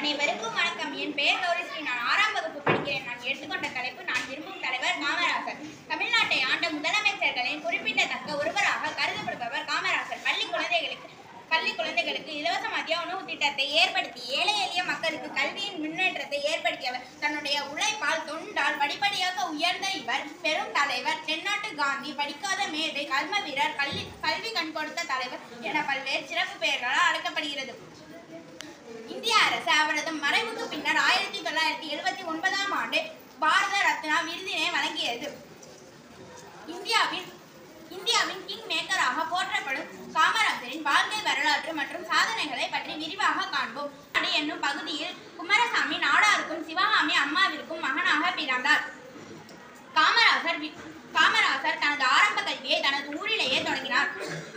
அனைவருக்கும் வணக்கம் என் பெயர் கௌரிஸ்ரீ நான் ஆறாம் வகுப்பு படிக்கிறேன் நான் எடுத்துக்கொண்ட தலைப்பு நான் விரும்பும் தலைவர் காமராசர் தமிழ்நாட்டை ஆண்ட முதலமைச்சர்களின் குறிப்பிடத்தக்க ஒருவராக கருதப்படுபவர் காமராசர் பள்ளி குழந்தைகளுக்கு பள்ளி குழந்தைகளுக்கு இலவச மதிய உணவு திட்டத்தை ஏற்படுத்தி ஏழை எளிய மக்களுக்கு கல்வியின் முன்னேற்றத்தை ஏற்படுத்தியவர் தன்னுடைய உழைப்பால் தொண்டால் படிப்படியாக உயர்ந்த இவர் பெரும் தலைவர் தென்னாட்டு காந்தி படிக்காத மேதை கல்ம வீரர் கல்வி கல்வி கண் கொடுத்த தலைவர் என பல்வேறு சிறப்பு பெயர்களால் அழைக்கப்படுகிறது இந்திய அரசு அவரது மறைவுக்கு பின்னர் ஆயிரத்தி தொள்ளாயிரத்தி எழுபத்தி ஒன்பதாம் ஆண்டு பாரத ரத்னா விருதினை வழங்கியது இந்தியாவின் இந்தியாவின் கிங் மேக்கராக போற்றப்படும் காமராஜரின் வாழ்க்கை வரலாற்று மற்றும் சாதனைகளை பற்றி விரிவாக காண்போம் நாடு என்னும் பகுதியில் குமாரசாமி நாடாருக்கும் சிவகாமி அம்மாவிற்கும் மகனாக பிறந்தார் காமராஜர் வி- காமராஜர் தனது ஆரம்ப கல்வியை தனது ஊரிலேயே தொடங்கினார்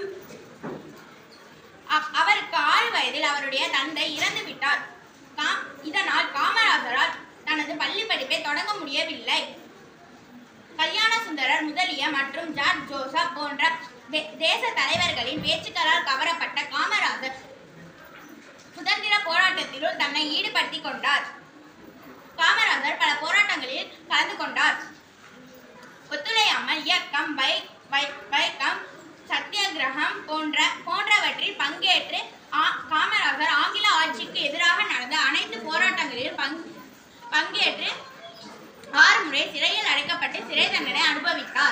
அ- அவருக்கு ஆறு வயதில் அவருடைய தந்தை இறந்து விட்டார் கா- இதனால் காமராஜரால் தனது பள்ளி படிப்பை தொடங்க முடியவில்லை கல்யாண சுந்தரர் முதலிய மற்றும் ஜார்ஜ் ஜோசப் போன்ற தே- தேச தலைவர்களின் பேச்சுக்களால் கவரப்பட்ட காமராஜர் சுதந்திர போராட்டத்திலும் தன்னை ஈடுபடுத்திக் கொண்டார் காமராஜர் பல போராட்டங்களில் கலந்து கொண்டார் ஒத்துழையாமல் இயக்கம் பைக் பை- பைக்கம் சத்தியாகிரகம் போன்ற போன்றவற்றில் பங்கேற்று ஆ- காமராஜர் ஆங்கில ஆட்சிக்கு எதிராக நடந்த அனைத்து போராட்டங்களிலும் பங் பங்கேற்று ஆறு முறை சிறையில் அடைக்கப்பட்டு சிறை தண்டனை அனுபவித்தார்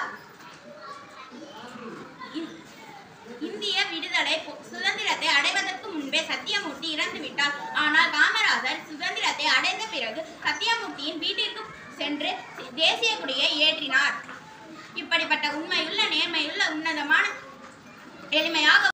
இந்- இந்திய விடுதலை போ- சுதந்திரத்தை அடைவதற்கு முன்பே சத்தியமூர்த்தி இறந்து விட்டார் ஆனால் காமராஜர் சுதந்திரத்தை அடைந்த பிறகு சத்தியமூர்த்தியின் வீட்டிற்கு சென்று தேசிய கொடியை ஏற்றினார் இப்படிப்பட்ட உண்மையுள்ள நேர்மையுள்ள உன்னதமான எளிமையாக